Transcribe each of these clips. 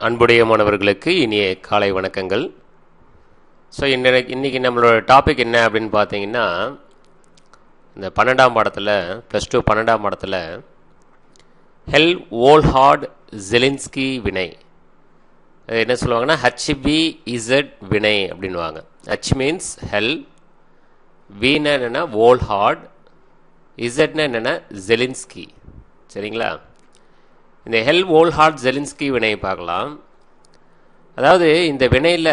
அன்புடைய மாணவர்களுக்கு இனிய காலை வணக்கங்கள் ஸோ இன்னைக்கு இன்னைக்கு நம்மளோட டாபிக் என்ன அப்படின்னு பார்த்தீங்கன்னா இந்த பன்னெண்டாம் பாடத்தில் ப்ளஸ் டூ பன்னெண்டாம் பாடத்தில் ஹெல் ஓல்ஹார்ட் ஜெலின்ஸ்கி வினை அது என்ன சொல்லுவாங்கன்னா ஹச்பி இசட் வினை அப்படின்வாங்க ஹச் மீன்ஸ் ஹெல் வீனா என்னென்னா ஓல்ஹார்ட் இசட்னா என்னென்னா ஜெலின்ஸ்கி சரிங்களா இந்த ஹெல் ஓல்ஹார்ட் ஜெலின்ஸ்கி வினையை பார்க்கலாம் அதாவது இந்த வினையில்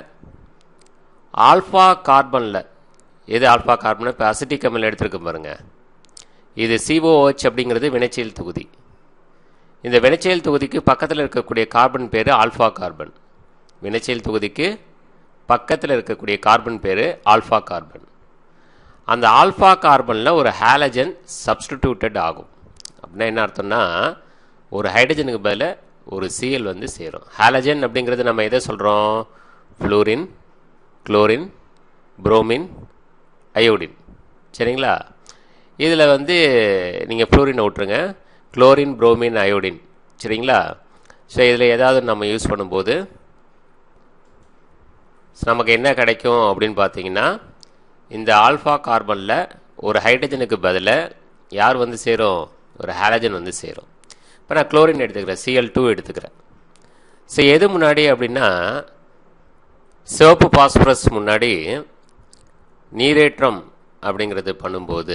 ஆல்ஃபா கார்பனில் எது ஆல்ஃபா கார்பன் இப்போ அசிட்டிக் அமில் எடுத்துருக்க பாருங்க இது சிஓஹெச் அப்படிங்கிறது வினைச்செயல் தொகுதி இந்த வினைச்செயல் தொகுதிக்கு பக்கத்தில் இருக்கக்கூடிய கார்பன் பேர் ஆல்ஃபா கார்பன் வினைச்செயல் தொகுதிக்கு பக்கத்தில் இருக்கக்கூடிய கார்பன் பேர் ஆல்ஃபா கார்பன் அந்த ஆல்ஃபா கார்பனில் ஒரு ஹாலஜன் சப்ஸ்டிடியூட்டட் ஆகும் அப்படின்னா என்ன அர்த்தம்னா ஒரு ஹைட்ரஜனுக்கு பதில் ஒரு சிஎல் வந்து சேரும் ஹாலஜன் அப்படிங்கிறது நம்ம எதை சொல்கிறோம் ஃப்ளூரின் குளோரின் புரோமின் அயோடின் சரிங்களா இதில் வந்து நீங்கள் ஃப்ளூரின் விட்ருங்க குளோரின் புரோமின் அயோடின் சரிங்களா ஸோ இதில் ஏதாவது நம்ம யூஸ் பண்ணும்போது நமக்கு என்ன கிடைக்கும் அப்படின்னு பார்த்தீங்கன்னா இந்த ஆல்ஃபா கார்பனில் ஒரு ஹைட்ரஜனுக்கு பதிலாக யார் வந்து சேரும் ஒரு ஹாலஜன் வந்து சேரும் இப்போ நான் குளோரின் எடுத்துக்கிறேன் சிஎல் டூ எடுத்துக்கிறேன் ஸோ எது முன்னாடி அப்படின்னா சிவப்பு பாஸ்பரஸ் முன்னாடி நீரேற்றம் அப்படிங்கிறது பண்ணும்போது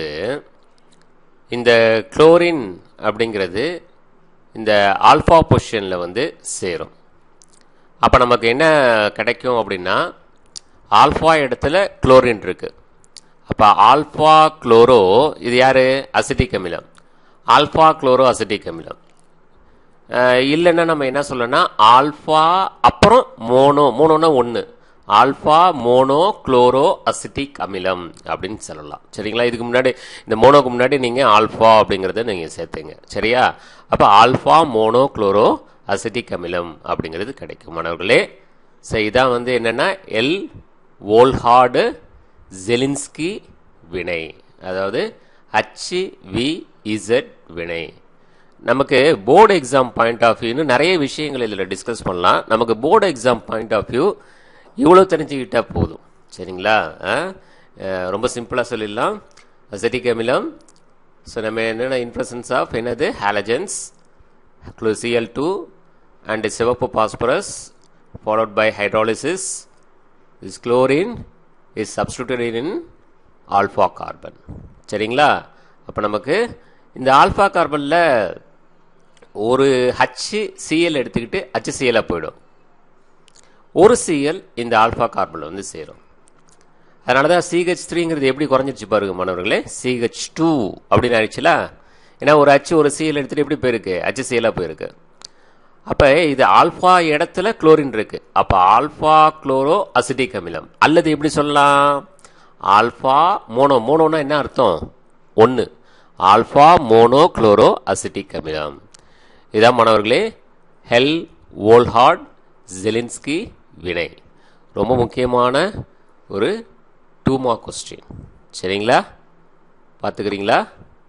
இந்த குளோரின் அப்படிங்கிறது இந்த ஆல்ஃபா பொசிஷனில் வந்து சேரும் அப்போ நமக்கு என்ன கிடைக்கும் அப்படின்னா ஆல்ஃபா இடத்துல குளோரின் இருக்குது அப்போ ஆல்ஃபா குளோரோ இது யார் அசிட்டிக் அமிலம் ஆல்ஃபா குளோரோ அசிட்டிக் அமிலம் இல்லைன்னா நம்ம என்ன சொல்லணும்னா ஆல்ஃபா அப்புறம் மோனோ மோனோனா ஒன்று ஆல்ஃபா மோனோ குளோரோ அசிட்டிக் அமிலம் அப்படின்னு சொல்லலாம் சரிங்களா இதுக்கு முன்னாடி இந்த மோனோக்கு முன்னாடி நீங்கள் ஆல்ஃபா அப்படிங்கிறத நீங்கள் சேர்த்துங்க சரியா அப்போ ஆல்ஃபா மோனோ குளோரோ அசிட்டிக் அமிலம் அப்படிங்கிறது கிடைக்கும் மாணவர்களே ஸோ இதான் வந்து என்னென்னா எல் ஓல்ஹார்டு ஜெலின்ஸ்கி வினை அதாவது ஹச் வி இசட் வினை நமக்கு போர்டு எக்ஸாம் பாயிண்ட் ஆஃப் வியூன்னு நிறைய விஷயங்கள் இதில் டிஸ்கஸ் பண்ணலாம் நமக்கு board exam point of view இவ்வளோ தெரிஞ்சுக்கிட்டா போதும் சரிங்களா ரொம்ப சிம்பிளாக சொல்லிடலாம் அசட்டிக் அமிலம் ஸோ நம்ம என்னென்ன இன்ஃப்ளசன்ஸ் ஆஃப் என்னது ஹாலஜன்ஸ் சிஎல் டூ அண்ட் சிவப்பு phosphorus followed by hydrolysis is chlorine is substituted in alpha carbon சரிங்களா அப்போ நமக்கு இந்த ஆல்ஃபா கார்பனில் ஒரு ஹச் சிஎல் எடுத்துக்கிட்டு ஹச்சிசிஎலாக போயிடும் ஒரு சிஎல் இந்த ஆல்ஃபா கார்பனில் வந்து சேரும் அதனால தான் சிஹெச் த்ரீங்கிறது எப்படி குறைஞ்சிருச்சு பாருங்க மாணவர்களே சிஹெச் டூ அப்படின்னு ஆயிடுச்சுல ஏன்னா ஒரு ஹச் ஒரு சிஎல் எடுத்துகிட்டு எப்படி போயிருக்கு ஹச்சிசிஎலாக போயிருக்கு அப்போ இது ஆல்ஃபா இடத்துல குளோரின் இருக்கு அப்போ ஆல்ஃபா குளோரோ அசிட்டிக் அமிலம் அல்லது எப்படி சொல்லலாம் ஆல்ஃபா மோனோ மோனோனா என்ன அர்த்தம் ஒன்று ஆல்ஃபா மோனோ குளோரோ அசிட்டிக் அமிலம் இதான் மாணவர்களே ஹெல் ஓல்ஹார்ட் ஜெலின்ஸ்கி வினை ரொம்ப முக்கியமான ஒரு டூ மார்க் கொஸ்டின் சரிங்களா பார்த்துக்கிறீங்களா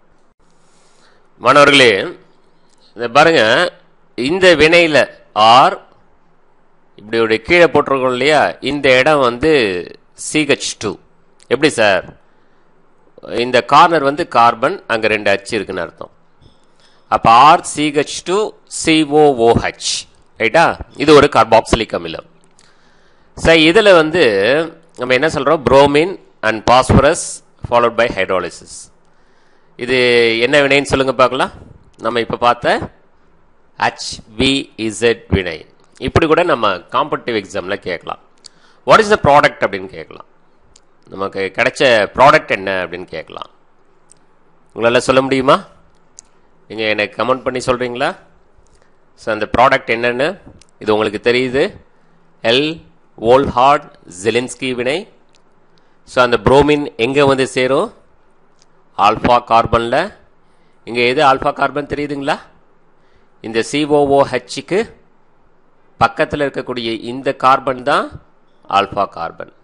மாணவர்களே இந்த பாருங்க இந்த வினையில் ஆர் இப்படி ஒரு கீழே போட்டிருக்கோம் இல்லையா இந்த இடம் வந்து சிஹெச் டூ எப்படி சார் இந்த கார்னர் வந்து கார்பன் அங்கே ரெண்டு அச்சு இருக்குன்னு அர்த்தம் அப்போ ஆர் சிஹெச் டூ சிஓஓஹெச் ரைட்டா இது ஒரு கார்பாக்சிலிக் அமிலம் சார் இதில் வந்து நம்ம என்ன சொல்கிறோம் bromine and phosphorus followed by hydrolysis இது என்ன வினைன்னு சொல்லுங்க பார்க்கலாம் நம்ம இப்போ பார்த்த ஹச் வி இசட் வினை இப்படி கூட நம்ம காம்படிட்டிவ் எக்ஸாமில் கேட்கலாம் வாட் இஸ் த ப்ராடக்ட் அப்படின்னு கேட்கலாம் நமக்கு கிடைச்ச ப்ராடக்ட் என்ன அப்படின்னு கேட்கலாம் உங்களால் சொல்ல முடியுமா நீங்கள் எனக்கு கமெண்ட் பண்ணி சொல்கிறீங்களா ஸோ அந்த ப்ராடக்ட் என்னென்னு இது உங்களுக்கு தெரியுது எல் ஓல்ஹார்ட் ஜெலின்ஸ்கி வினை ஸோ அந்த புரோமின் எங்கே வந்து சேரும் ஆல்ஃபா கார்பனில் இங்கே எது ஆல்ஃபா கார்பன் தெரியுதுங்களா இந்த சிஓஓஹெச்சுக்கு பக்கத்தில் இருக்கக்கூடிய இந்த கார்பன் தான் ஆல்ஃபா கார்பன்